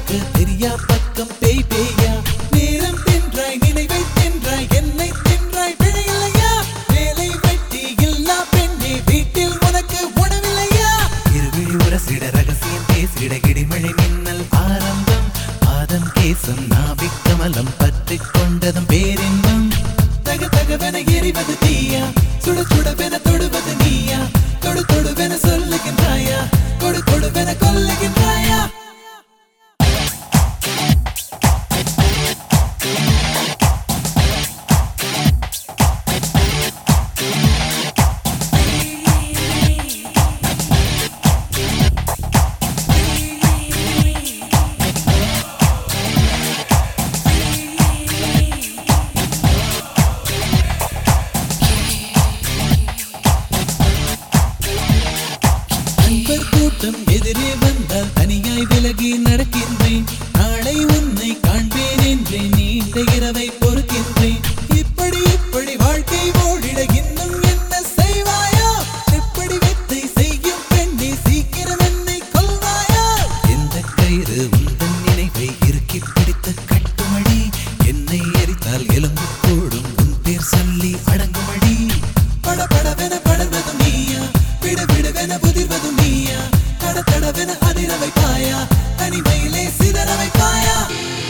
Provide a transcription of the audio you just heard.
பார்க்க தெரியா பக்கம் பேய் பேயா நேரம் தின்றாய் நினைவை தின்றாய் என்னை தின்றாய் பிழையில்லையா வேலை வெட்டி இல்லா பெண்ணே வீட்டில் உனக்கு உணவில்லையா இருவிழி உரசிட ரகசியம் பேசிட இடிமழை மின்னல் ஆரம்பம் பாதம் கேசம் நாவிக் கமலம் பற்றிக் கொண்டதும் பேரின்பம் தக தகவென எரிவது தீயா சுட சுடவென தொடுவது நீயா தொடு தொடுவென சொல்லுகின்றாயா கொடு கொடுவென கொல்லுகின்றாயா நண்பர் கூட்டம் எதிரே வந்தால் தனியாய் விலகி நடக்கின்றேன் நாளை உன்னை காண்பேன் என்று நீண்ட இரவை பொறுக்கின்றேன் இப்படி இப்படி வாழ்க்கை ஓடிட இன்னும் என்ன செய்வாயா எப்படி வித்தை செய்யும் பெண்ணே சீக்கிரம் என்னை கொல்வாயா எந்த கயிறு உந்தன் நினைவை இறுக்கி பிடித்த கட்டுமடி என்னை எரித்தால் எலும்பு கூடும் உன் பேர் சொல்லி அடங்குமடி பட படவென படர்வதும் நீயா விட விடுவென புதிர்வதும் நீயா தட தடவென அதிர வைப்பாயா தனிமையிலே சிதற வைப்பாயா